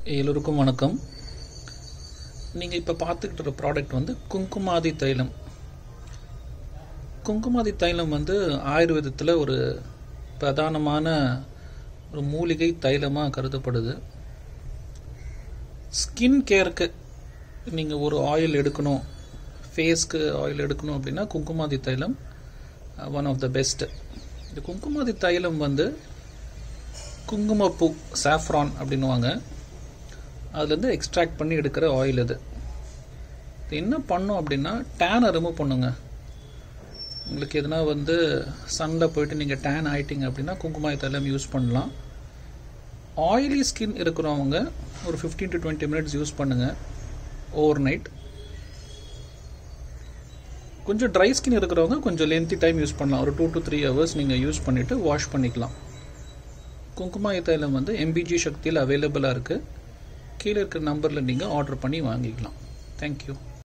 எல்லோருக்கும் வணக்கம் நீங்கள் இப்போ பார்த்துக்கிட்டு இருக்க ப்ராடக்ட் வந்து குங்குமாதி தைலம் குங்குமாதி தைலம் வந்து ஆயுர்வேதத்தில் ஒரு பிரதானமான ஒரு மூலிகை தைலமாக கருதப்படுது ஸ்கின் கேருக்கு நீங்கள் ஒரு ஆயில் எடுக்கணும் ஃபேஸ்க்கு ஆயில் எடுக்கணும் அப்படின்னா குங்குமாதி தைலம் ஒன் ஆஃப் த பெஸ்ட் இந்த குங்குமாதி தைலம் வந்து குங்குமப்பூ சாஃப்ரான் அப்படின்னுவாங்க அதுலேருந்து எக்ஸ்ட்ராக்ட் பண்ணி எடுக்கிற ஆயில் இது இது என்ன பண்ணும் அப்படின்னா டேனை ரிமூவ் பண்ணுங்க உங்களுக்கு எதுனா வந்து சன்னில் போயிட்டு நீங்கள் டேன் ஆயிட்டீங்க அப்படின்னா குங்குமாய் தைலம் யூஸ் பண்ணலாம் ஆயிலி ஸ்கின் இருக்கிறவங்க ஒரு fifteen to twenty minutes use பண்ணுங்கள் ஓவர் நைட் கொஞ்சம் ட்ரை ஸ்கின் இருக்கிறவங்க கொஞ்சம் லென்த்தி டைம் யூஸ் பண்ணலாம் ஒரு டூ டு த்ரீ ஹவர்ஸ் நீங்கள் யூஸ் பண்ணிவிட்டு வாஷ் பண்ணிக்கலாம் குங்குமாய தைலம் வந்து எம்பிஜி சக்தியில் அவைலபிளாக இருக்குது கீழே இருக்கிற நம்பரில் நீங்கள் ஆர்டர் பண்ணி வாங்கிக்கலாம் தேங்க்யூ